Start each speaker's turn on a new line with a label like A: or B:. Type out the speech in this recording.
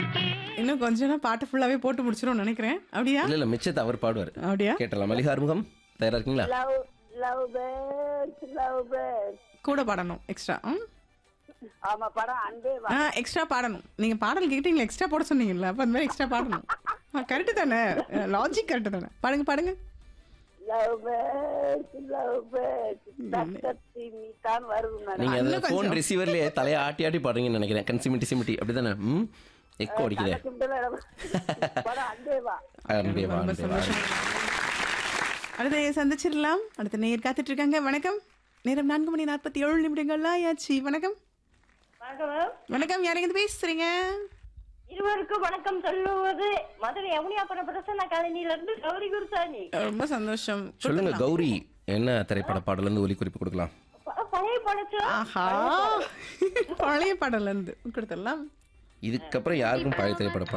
A: இன்னும் கொஞ்ச நேரம் பாட்டு ஃபுல்லாவே போட்டு முடிச்சிரும் நினைக்கிறேன் அப்படியா
B: இல்ல இல்ல மிச்சத்தை அவர் பாடுவார்
A: அப்படியா
B: கேட்டலாம் மல்லிகா ஆறுமுகம் தயாரா இருக்கீங்களா
C: love love birds love birds
A: கூட பாடணும் எக்ஸ்ட்ரா
C: ஆமா படம் அன்பே வா
A: ஆ எக்ஸ்ட்ரா பாடணும் நீங்க பாடல் கேட்டீங்களா எக்ஸ்ட்ரா போட சொன்னீங்கல்ல அப்ப அந்த மாதிரி எக்ஸ்ட்ரா பாடணும் கரெக்டு தானே லாஜிக் கரெக்டு தானே பாடுங்க பாடுங்க
C: லவ் பேர்ட்ஸ் லவ் பேர்ட்ஸ் தக்கத்தி நீ தான் வருது
B: நீங்க
C: மேடம்
B: அந்த
A: இன்னும்
B: ஃபோன்
A: கொஞ்சம்.
B: ரிசீவர்லயே தலையை ஆட்டி ஆட்டி பாடுறீங்கன்னு நினைக்கிறேன் கன்சிமிட்டி சிமிட்டி அப்படிதானே ம் எக்கோ அடிக்குதே
C: படம் அன்பே வா
B: அன்பே வா,
A: ரொம்ப
B: அன்பே வா.
A: சந்தோஷம் அடுத்து சந்திச்சிடலாம் அடுத்த நேர் காத்துட்டு இருக்காங்க வணக்கம் நேரம் நான்கு மணி நாற்பத்தி ஏழு நிமிடங்கள் ஆயாச்சு வணக்கம்
D: வணக்கம்
A: வணக்கம் யாருங்க பேசுறீங்க
D: இருவருக்கும் வணக்கம் சொல்லுவது மதுரை யமுனியாபுரம் பிரசன்ன காலனியில இருந்து கௌரி குருசாமி
A: ரொம்ப சந்தோஷம்
B: சொல்லுங்க கௌரி என்ன திரைப்பட பாடல இருந்து ஒலி குறிப்பு கொடுக்கலாம்
D: ப- பழைய பழச்சு
A: ஆஹா பழைய பாடல இருந்து கொடுத்துடலாம்
B: இதுக்கப்புறம் யாருக்கும் பழைய திரைப்பட